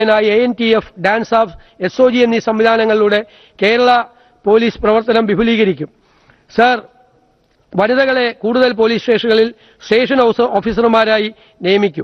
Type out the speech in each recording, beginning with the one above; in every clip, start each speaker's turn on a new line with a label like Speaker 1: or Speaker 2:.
Speaker 1: A N T F DANSAF S O G എന്നീ സംവിധാനങ്ങളിലൂടെ Kerala police പ്രവർത്തനം വിപുലീകരിക്കും sir വനിതകളെ കൂടുതൽ പോലീസ് സ്റ്റേഷനുകളിൽ സ്റ്റേഷൻ ഹൗസ് ഓഫീസർമാരായി നിയമിക്കും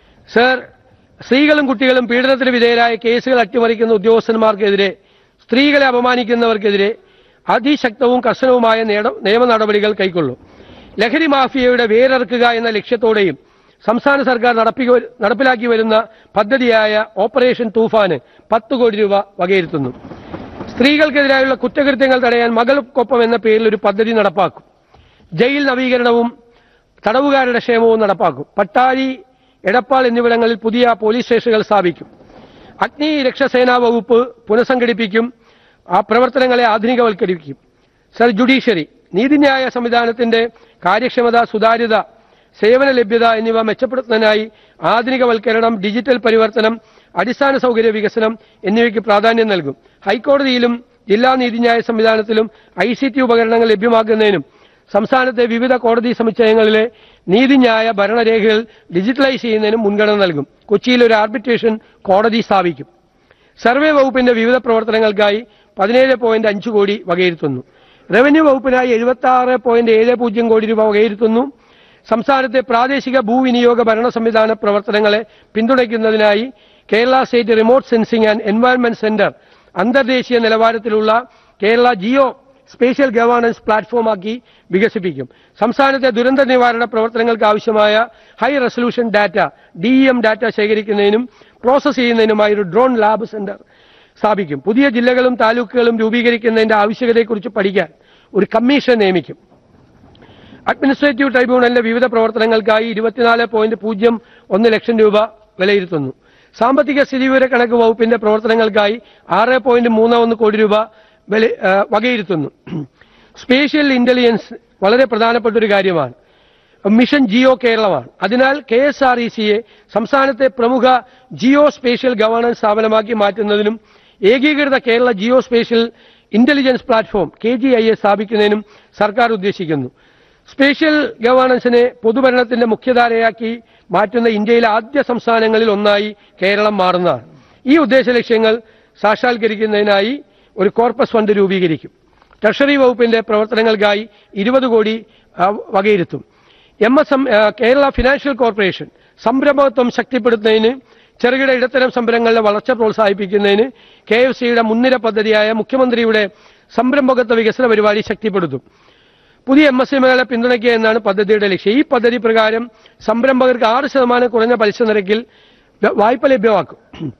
Speaker 1: സർ സ്ത്രീകളും കുട്ടികളും പീഡനത്തിന് വിധേയരായ കേസുകൾ അട്ടിമറിക്കുന്ന ഉദ്യോഗസ്ഥന്മാർക്കെതിരെ സ്ത്രീകളെ അപമാനിക്കുന്നവർക്കെതിരെ അതിശക്തവും കർശനവുമായ നേട- നിയമ നടപടികൾ കൈക്കൊള്ളും ലഹരി മാഫിയയുടെ വേരറുക്കുക എന്ന ലക്ഷ്യത്തോടെയും സംസ്ഥാന സർക്കാർ നടപ്പിക്ക- നടപ്പിലാക്കി വരുന്ന പദ്ധതിയായ ഓപ്പറേഷൻ തൂഫാന് പത്ത് കോടി രൂപ വകയിരുത്തുന്നു സ്ത്രീകൾക്കെതിരായുള്ള കുറ്റകൃത്യങ്ങൾ തടയാൻ മകൾക്കൊപ്പം എന്ന പേരിൽ ഒരു പദ്ധതി നടപ്പാക്കും ജയിൽ നവീകരണവും തടവുകാരുടെ ക്ഷേമവും നടപ്പാക്കും പട്ടാഴി എടപ്പാൾ എന്നിവിടങ്ങളിൽ പുതിയ പോലീസ് സ്റ്റേഷനുകൾ സ്ഥാപിക്കും അഗ്നി രക്ഷസേനാ വകുപ്പ് പുനഃസംഘടിപ്പിക്കും ആ പ്രവർത്തനങ്ങളെ ആധുനികവൽക്കരിക്കും സർ ജുഡീഷ്യറി നീതിന്യായ സംവിധാനത്തിന്റെ കാര്യക്ഷമത സുതാര്യത സേവന ലഭ്യത എന്നിവ മെച്ചപ്പെടുത്തുന്നതിനായി ആധുനികവൽക്കരണം ഡിജിറ്റൽ പരിവർത്തനം അടിസ്ഥാന സൗകര്യ വികസനം എന്നിവയ്ക്ക് പ്രാധാന്യം നൽകും ഹൈക്കോടതിയിലും ജില്ലാ നീതിന്യായ സംവിധാനത്തിലും ഐ സി ടി ഉപകരണങ്ങൾ ലഭ്യമാക്കുന്നതിനും സംസ്ഥാനത്തെ വിവിധ കോടതി സമുച്ചയങ്ങളിലെ നീതിന്യായ ഭരണരേഖകൾ ഡിജിറ്റലൈസ് ചെയ്യുന്നതിനും മുൻഗണന നൽകും കൊച്ചിയിൽ ഒരു ആർബിട്രേഷൻ കോടതി സ്ഥാപിക്കും സർവേ വകുപ്പിന്റെ വിവിധ പ്രവർത്തനങ്ങൾക്കായി പതിനേഴ് പോയിന്റ് അഞ്ച് കോടി വകയിരുത്തുന്നു റവന്യൂ വകുപ്പിനായി എഴുപത്തി ആറ് പോയിന്റ് ഏഴ് പൂജ്യം കോടി രൂപ വകയിരുത്തുന്നു സംസ്ഥാനത്തെ പ്രാദേശിക ഭൂവിനിയോഗ ഭരണ സംവിധാന പ്രവർത്തനങ്ങളെ പിന്തുണയ്ക്കുന്നതിനായി Kerala state remote sensing and environment centre അന്തർദേശീയ നിലവാരത്തിലുള്ള കേരള ജിയോ സ്പേഷ്യൽ ഗവേണൻസ് പ്ലാറ്റ്ഫോമാക്കി വികസിപ്പിക്കും സംസ്ഥാനത്തെ ദുരന്ത നിവാരണ പ്രവർത്തനങ്ങൾക്ക് ആവശ്യമായ high resolution data D M data ശേഖരിക്കുന്നതിനും പ്രോസസ് ചെയ്യുന്നതിനുമായി ഒരു ഡ്രോൺ ലാബ് സെന്റർ സ്ഥാപിക്കും പുതിയ ജില്ലകളും താലൂക്കുകളും രൂപീകരിക്കുന്നതിന്റെ ആവശ്യകതയെക്കുറിച്ച് പഠിക്കാൻ ഒരു കമ്മീഷൻ നിയമിക്കും അഡ്മിനിസ്ട്രേറ്റീവ് ട്രൈബ്യൂണലിന്റെ വിവിധ പ്രവർത്തനങ്ങൾക്കായി ഇരുപത്തിനാല് പോയിന്റ് പൂജ്യം ഒന്ന് ലക്ഷം രൂപ വിലയിരുത്തുന്നു സാമ്പത്തിക സ്ഥിതിവിവര കണക്ക് വകുപ്പിന്റെ പ്രവർത്തനങ്ങൾക്കായി ആറ് പോയിന്റ് മൂന്ന് ഒന്ന് കോടി രൂപ വില- ആ, വകയിരുത്തുന്നു സ്പേഷ്യൽ ഇന്റലിജൻസ് വളരെ പ്രധാനപ്പെട്ട ഒരു കാര്യമാണ് മിഷൻ ജിയോ കേരളമാണ് അതിനാൽ കെ എസ് ആർ ഇ സിയെ സംസ്ഥാനത്തെ പ്രമുഖ ജിയോ സ്പേഷ്യൽ ഗവേണൻസ് സ്ഥാപനമാക്കി മാറ്റുന്നതിനും ഏകീകൃത Kerala geo spatial intelligence platform K G I A സ്ഥാപിക്കുന്നതിനും സർക്കാർ ഉദ്ദേശിക്കുന്നു സ്പേഷ്യൽ ഗവേണൻസിനെ പൊതുഭരണത്തിന്റെ മുഖ്യധാരയാക്കി മാറ്റുന്ന ഇന്ത്യയിലെ ആദ്യ സംസ്ഥാനങ്ങളിൽ ഒന്നായി കേരളം മാറുന്നതാണ് ഈ ഉദ്ദേശ ലക്ഷ്യങ്ങൾ സാക്ഷാത്കരിക്കുന്നതിനായി ഒരു കോർപ്പസ് ഫണ്ട് രൂപീകരിക്കും ട്രഷറി വകുപ്പിന്റെ പ്രവർത്തനങ്ങൾക്കായി ഇരുപത് കോടി ആ, വകയിരുത്തും എം എസ് എം ആ, കേരള ഫിനാൻഷ്യൽ കോർപ്പറേഷൻ സംരംഭത്വം ശക്തിപ്പെടുത്തുന്നതിന് ചെറുകിട ഇടത്തരം സംരംഭങ്ങളുടെ വളർച്ച പ്രോത്സാഹിപ്പിക്കുന്നതിന് കെ എഫ് സിയുടെ മുൻനിര പദ്ധതിയായ മുഖ്യമന്ത്രിയുടെ സംരംഭകത്വ വികസന പരിപാടി ശക്തിപ്പെടുത്തും പുതിയ എം എസ് എമ്മുകളെ പിന്തുണയ്ക്കുക എന്നാണ് പദ്ധതിയുടെ ലക്ഷ്യം ഈ പദ്ധതി പ്രകാരം സംരംഭകർക്ക് ആറ് ശതമാനം കുറഞ്ഞ പലിശ നിരക്കിൽ വ- വായ്പ ലഭ്യമാക്കും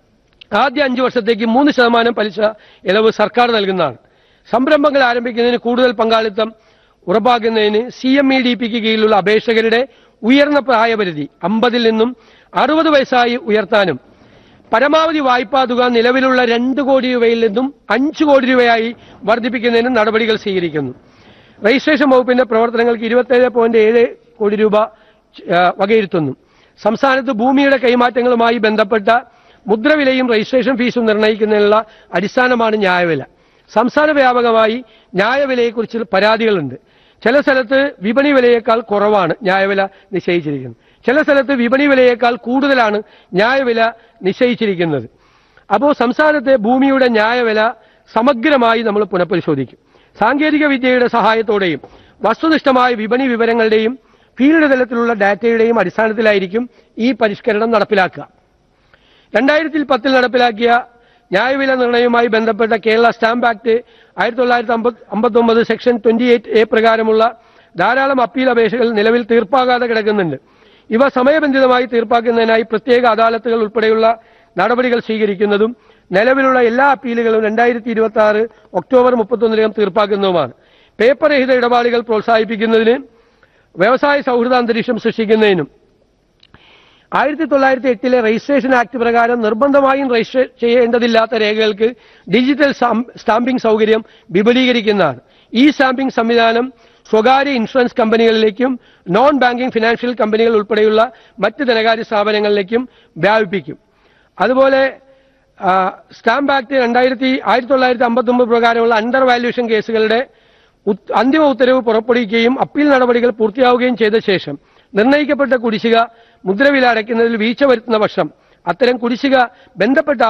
Speaker 1: ആദ്യ അഞ്ചു വർഷത്തേക്ക് മൂന്ന് ശതമാനം പലിശ ഇളവ് സർക്കാർ നൽകുന്നതാണ് സംരംഭങ്ങൾ ആരംഭിക്കുന്നതിന് കൂടുതൽ പങ്കാളിത്തം ഉറപ്പാക്കുന്നതിന് സി എം ഇ ഡി പിക്ക് കീഴിലുള്ള അപേക്ഷകരുടെ ഉയർന്ന പ്രായപരിധി അമ്പതിൽ നിന്നും അറുപത് വയസ്സായി ഉയർത്താനും പരമാവധി വായ്പാ തുക നിലവിലുള്ള രണ്ട് കോടി രൂപയിൽ നിന്നും അഞ്ച് കോടി രൂപയായി വർദ്ധിപ്പിക്കുന്നതിനും നടപടികൾ സ്വീകരിക്കുന്നു രജിസ്ട്രേഷൻ വകുപ്പിന്റെ പ്രവർത്തനങ്ങൾക്ക് ഇരുപത്തേഴ് പോയിന്റ് ഏഴ് കോടി രൂപ ആ, വകയിരുത്തുന്നു സംസ്ഥാനത്ത് ഭൂമിയുടെ കൈമാറ്റങ്ങളുമായി ബന്ധപ്പെട്ട മുദ്രവിലയും രജിസ്ട്രേഷൻ ഫീസും നിർണ്ണയിക്കുന്നതിനുള്ള അടിസ്ഥാനമാണ് ന്യായവില സംസ്ഥാന വ്യാപകമായി ന്യായവിലയെക്കുറിച്ച് പരാതികളുണ്ട് ചില സ്ഥലത്ത് വിപണി വിലയേക്കാൾ കുറവാണ് ന്യായവില നിശ്ചയിച്ചിരിക്കുന്നത് ചില സ്ഥലത്ത് വിപണി വിലയേക്കാൾ കൂടുതലാണ് ന്യായവില നിശ്ചയിച്ചിരിക്കുന്നത് അപ്പോൾ സംസ്ഥാനത്തെ ഭൂമിയുടെ ന്യായവില സമഗ്രമായി നമ്മൾ പുനഃപരിശോധിക്കും സാങ്കേതിക വിദ്യയുടെ സഹായത്തോടെയും വസ്തുനിഷ്ഠമായ വിപണി വിവരങ്ങളുടെയും ഫീൽഡ് തലത്തിലുള്ള ഡാറ്റയുടെയും അടിസ്ഥാനത്തിലായിരിക്കും ഈ പരിഷ്കരണം നടപ്പിലാക്കുക രണ്ടായിരത്തി പത്തിൽ നടപ്പിലാക്കിയ ന്യായവില നിർണയവുമായി ബന്ധപ്പെട്ട കേരള സ്റ്റാമ്പ് ആക്ട് ആയിരത്തി തൊള്ളായിരത്തി അമ്പത്തി ഒമ്പത് സെക്ഷൻ ട്വന്റി എയ്റ്റ് എ പ്രകാരമുള്ള ധാരാളം അപ്പീൽ അപേക്ഷകൾ നിലവിൽ തീർപ്പാകാതെ കിടക്കുന്നുണ്ട് ഇവ സമയബന്ധിതമായി തീർപ്പാക്കുന്നതിനായി പ്രത്യേക അദാലത്തുകൾ ഉൾപ്പെടെയുള്ള നടപടികൾ സ്വീകരിക്കുന്നതും നിലവിലുള്ള എല്ലാ അപ്പീലുകളും രണ്ടായിരത്തി ഇരുപത്തി ആറ് ഒക്ടോബർ മുപ്പത്തൊന്നിനകം തീർപ്പാക്കുന്നതുമാണ് പേപ്പർ രഹിത ഇടപാടുകൾ പ്രോത്സാഹിപ്പിക്കുന്നതിന് വ്യവസായ സൗഹൃദ അന്തരീക്ഷം സൃഷ്ടിക്കുന്നതിനും ആയിരത്തി തൊള്ളായിരത്തി എട്ടിലെ രജിസ്ട്രേഷൻ ആക്ട് പ്രകാരം നിർബന്ധമായും രജിസ്റ്റർ ചെയ്യേണ്ടതില്ലാത്ത രേഖകൾക്ക് ഡിജിറ്റൽ സ്റ്റാം- സ്റ്റാമ്പിംഗ് സൗകര്യം വിപുലീകരിക്കുന്നതാണ് ഈ സ്റ്റാമ്പിംഗ് സംവിധാനം സ്വകാര്യ ഇൻഷുറൻസ് കമ്പനികളിലേക്കും നോൺ ബാങ്കിംഗ് ഫിനാൻഷ്യൽ കമ്പനികൾ ഉൾപ്പെടെയുള്ള മറ്റ് ധനകാര്യ സ്ഥാപനങ്ങളിലേക്കും വ്യാപിപ്പിക്കും അതുപോലെ ആ, സ്റ്റാമ്പ് ആക്ട് രണ്ടായിരത്തി ആയിരത്തി തൊള്ളായിരത്തി അമ്പത്തി ഒമ്പത് പ്രകാരമുള്ള അണ്ടർ വാല്യൂഷൻ കേസുകളുടെ ഉത്- അന്തിമ ഉത്തരവ് പുറപ്പെടുവിക്കുകയും അപ്പീൽ നടപടികൾ പൂർത്തിയാവുകയും ചെയ്ത ശേഷം നിർണ്ണയിക്കപ്പെട്ട കുടിശ്ശിക മുദ്രവില അടയ്ക്കുന്നതിൽ വീഴ്ച വരുത്തുന്ന പക്ഷം അത്തരം കുടിശ്ശിക ബന്ധപ്പെട്ട